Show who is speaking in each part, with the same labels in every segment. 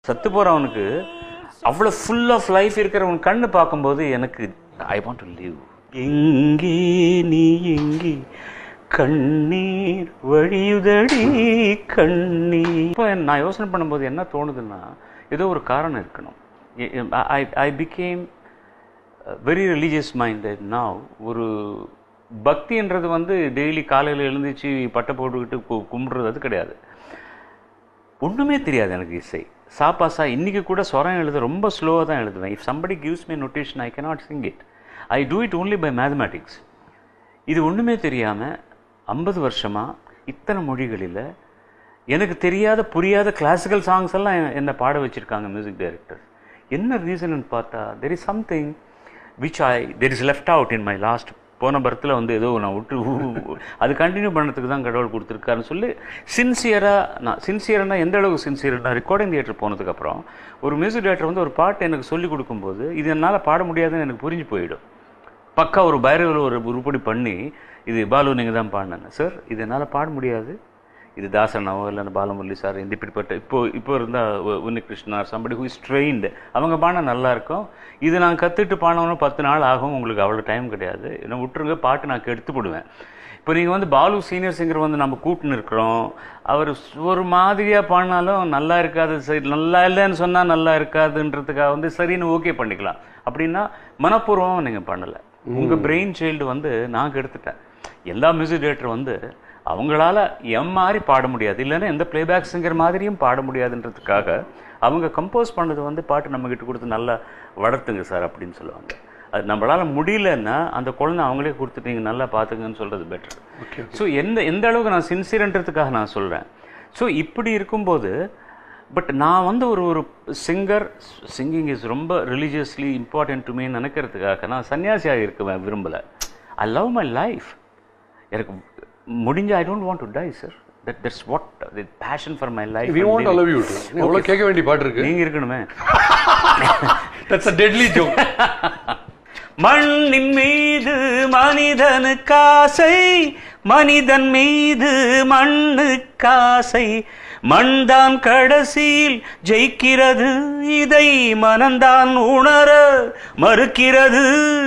Speaker 1: சத்து போறவனுக்கு அவ்வளோ full of life இருக்கிறவன் கண்ணு பார்க்கும்போது எனக்கு ஐ வாண்ட் டு லிவ் எங்கே நீ எங்கே கண்ணீர் வழியுதடி கண்ணீர் இப்போ நான் யோசனை பண்ணும்போது என்ன தோணுதுன்னா ஏதோ ஒரு காரணம் இருக்கணும் I I became very religious minded now ஒரு பக்தின்றது வந்து டெய்லி காலையில் எழுந்திரிச்சு பட்டை போட்டுக்கிட்டு கு- கும்பிடுறது அது கிடையாது ஒன்றுமே தெரியாது எனக்கு இசை சாப்பாசா இன்றைக்கி கூட ஸ்வரம் எழுத ரொம்ப ஸ்லோவாக தான் எழுதுவேன் if somebody gives me notation I cannot sing it I do it only by mathematics இது ஒன்றுமே தெரியாமல் ஐம்பது வருஷமாக இத்தனை மொழிகளில் எனக்கு தெரியாத புரியாத கிளாசிக்கல் சாங்ஸ் எல்லாம் எ- என்னை பாட வச்சுருக்காங்க மியூசிக் டைரக்டர் என்ன ரீசன் பார்த்தா there is something which I there is left out in my last போன பர்த்தில் வந்து ஏதோ நான் விட்டு ஊ- அது கண்டினியூ பண்ணதுக்கு தான் கடவுள் கொடுத்துருக்காருன்னு சொல்லி சின்சியராக நான் சின்சியர்னா எந்த அளவுக்கு சின்சியர்னா ரெக்கார்டிங் தியேட்டர் போனதுக்கப்புறம் ஒரு மியூசிக் டைரக்டர் வந்து ஒரு பாட்டு எனக்கு சொல்லி கொடுக்கும்போது இது என்னால் பாட முடியாதுன்னு எனக்கு புரிஞ்சு போயிடும் பக்கா ஒரு பைரவில் ஒரு உருப்படி பண்ணி இது பாலு நீங்கள் தான் பாடினாங்க சார் இது என்னால் பாட முடியாது இது தாசனாவோ இல்லை அந்த பாலமுரளி சார் இந்த இப்படிப்பட்ட இப்போ இப்போ இருந்தால் Unnikrishnan somebody who is trained அவங்க பாடினா நல்லா இருக்கும் இது நான் கற்றுட்டு பாடணும்னா பத்து நாள் ஆகும் உங்களுக்கு அவ்வளோ டைம் கிடையாது என்ன விட்டுருங்க பாட்டு நான் கெடுத்து போடுவேன் இப்போ நீங்கள் வந்து பாலு சீனியர் சிங்கர் வந்து நம்ம கூட்டுன்னு இருக்கிறோம் அவர் ஒரு மாதிரியாக பாடினாலும் நல்லா இருக்காது சரி நல்லா இல்லைன்னு சொன்னால் நல்லா இருக்காதுன்றதுக்காக வந்து சரின்னு ஓகே பண்ணிக்கலாம் அப்படின்னா மனப்பூர்வமாக நீங்கள் பண்ணலை உங்கள் பிரெயின் சைல்டு வந்து நான் கெடுத்துட்டேன் எல்லா மியூசிக் டைரக்டர் வந்து அவங்களால எம் மாதிரி பாட முடியாது இல்லைன்னா எந்த பிளேபேக் சிங்கர் மாதிரியும் பாட முடியாதுன்றதுக்காக அவங்க கம்போஸ் பண்ணது வந்து பாட்டு நம்ம கிட்ட கொடுத்து நல்லா வளர்த்துங்க சார் அப்படின்னு சொல்லுவாங்க அது நம்மளால முடியலன்னா அந்த குழந்தை அவங்களே கொடுத்துட்டு நீங்க நல்லா பார்த்துங்கன்னு சொல்றது பெட்டர் ஸோ எந்த எந்த அளவுக்கு நான் சின்சியர்ன்றதுக்காக நான் சொல்றேன் ஸோ இப்படி இருக்கும்போது பட் நான் வந்து ஒரு ஒரு சிங்கர் சிங்கிங் இஸ் ரொம்ப ரிலீஜியஸ்லி இம்பார்ட்டன்ட் டு மீ நினைக்கிறதுக்காக நான் சன்னியாசியாக இருக்கவேன் விரும்பலை ஐ லவ் மை லைஃப் எனக்கு முடிஞ்ச I don't want to die sir that that's what the passion for my life
Speaker 2: we want love you எவ்வளோ கேட்க வேண்டிய பாட்டு இருக்கு
Speaker 1: நீங்க இருக்கணுமே
Speaker 2: தட்ஸ் அ டெட்லி ஜோக்
Speaker 1: மண்ணின் மீது மனிதனுக்காசை மனிதன் மீது மண்ணுக்காசை மண்தான் கடைசியில் ஜெயிக்கிறது இதை மனந்தான் உணர மறுக்கிறது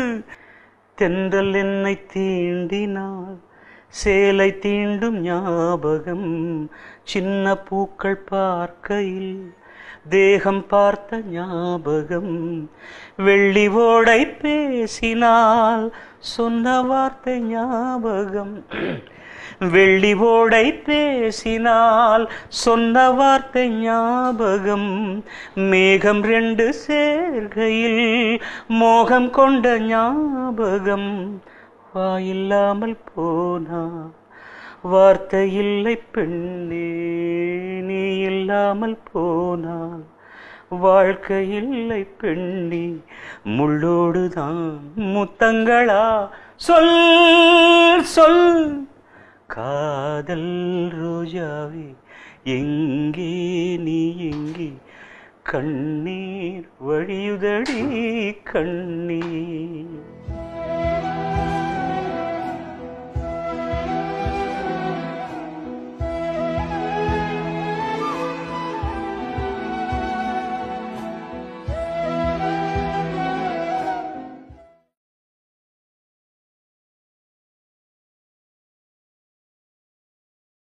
Speaker 1: தென்றல் என்னை தீண்டினால் சேலை தீண்டும் ஞாபகம் சின்ன பூக்கள் பார்க்கையில் தேகம் பார்த்த ஞாபகம் வெள்ளி ஓடை பேசினால் சொன்ன வார்த்தை ஞாபகம் வெள்ளி ஓடை பேசினால் சொன்ன வார்த்தை ஞாபகம் மேகம் ரெண்டு சேர்கையில் மோகம் கொண்ட ஞாபகம் வாயில்லாமல் போனா வார்த்தை இல்லை பெண்ணே நீ இல்லாமல் போனால் வாழ்க்கை இல்லை பெண்ணே முள்ளோடுதான் முத்தங்களா சொல் சொல் காதல் ரோஜாவே எங்கே நீ எங்கே கண்ணீர் வழியுதடி கண்ணீர்